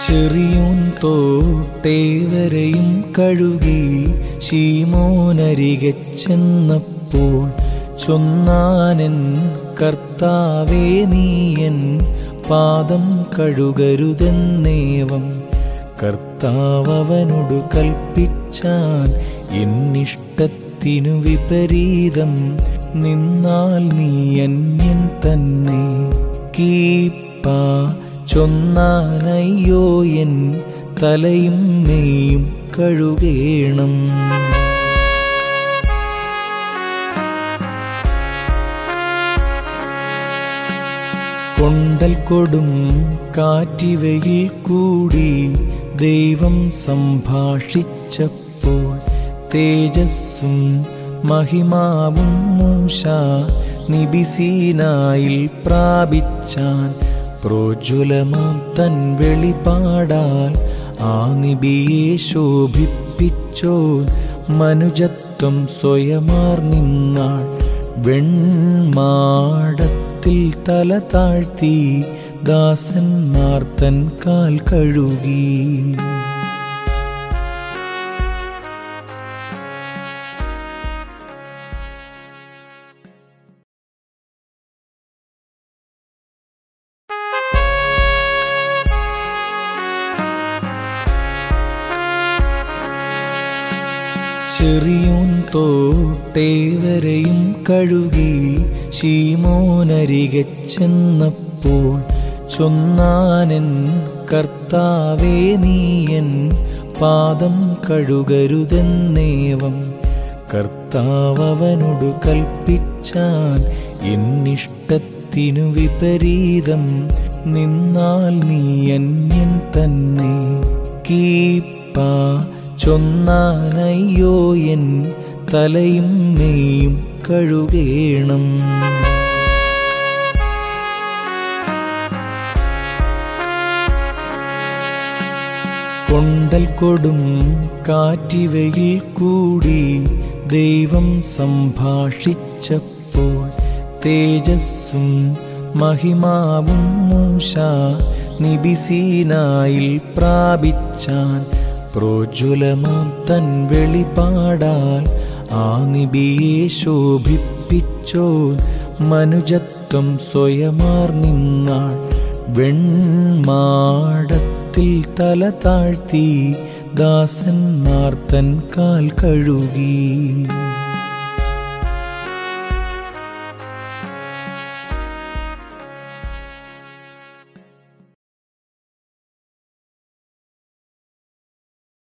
ചെറിയോൻ തോട്ടേവരെയും കഴുകി ശീമോനരികെ ചെന്നപ്പോൾ ചൊന്നാനൻ കർത്താവേ നീയൻ പാദം കഴുകരുതെന്നേവം കർത്താവനോടു കൽപ്പിച്ചാൻ എന്നിഷ്ടത്തിനു വിപരീതം നിന്നാൽ നീ അന്യൻ തന്നെ കീപ്പ ചൊന്നാനയ്യോ എൻ തലയും മെയ്യും കഴുകേണം കൊണ്ടൽ കൊടും കാറ്റിവയിൽ കൂടി ദൈവം സംഭാഷിച്ചപ്പോൾ തേജസ്സും മഹിമാവും മൂഷ നിബിസീനായിൽ പ്രാപിച്ചാൻ പ്രോജ്വലമാം തൻ വെളിപാടാൽ ആ നിബിയെ ശോഭിപ്പിച്ചോ മനുജത്വം സ്വയമാർ നിന്നാൾ വെൺമാടത്തിൽ തല താഴ്ത്തി ദാസന്മാർ തൻ കാൽ കഴുകി ചെറിയോൻ തോട്ടേവരെയും കഴുകി ശീമോനരികെ ചെന്നപ്പോൾ ചൊന്നാനൻ കർത്താവേ നീയൻ പാദം കഴുകരുതെന്നേവം കർത്താവനോടു കൽപ്പിച്ചാൻ എന്നിഷ്ടത്തിനു വിപരീതം നിന്നാൽ നീ അന്യൻ തന്നെ കീപ്പ ചൊന്നാനയ്യോ എൻ തലയും മെയ്യും കഴുകേണം കൊണ്ടൽ കൊടും കാറ്റിവയിൽ കൂടി ദൈവം സംഭാഷിച്ചപ്പോൾ തേജസ്സും മഹിമാവും മൂഷ നിബിസീനായിൽ പ്രാപിച്ചാൻ പ്രോജ്വലമാം തൻ വെളിപാടാൽ ആ നിബിയെ ശോഭിപ്പിച്ചോ മനുജത്വം സ്വയമാർ നിന്നാൾ വെൺമാടത്തിൽ തല താഴ്ത്തി ദാസന്മാർ തൻ കാൽ കഴുകി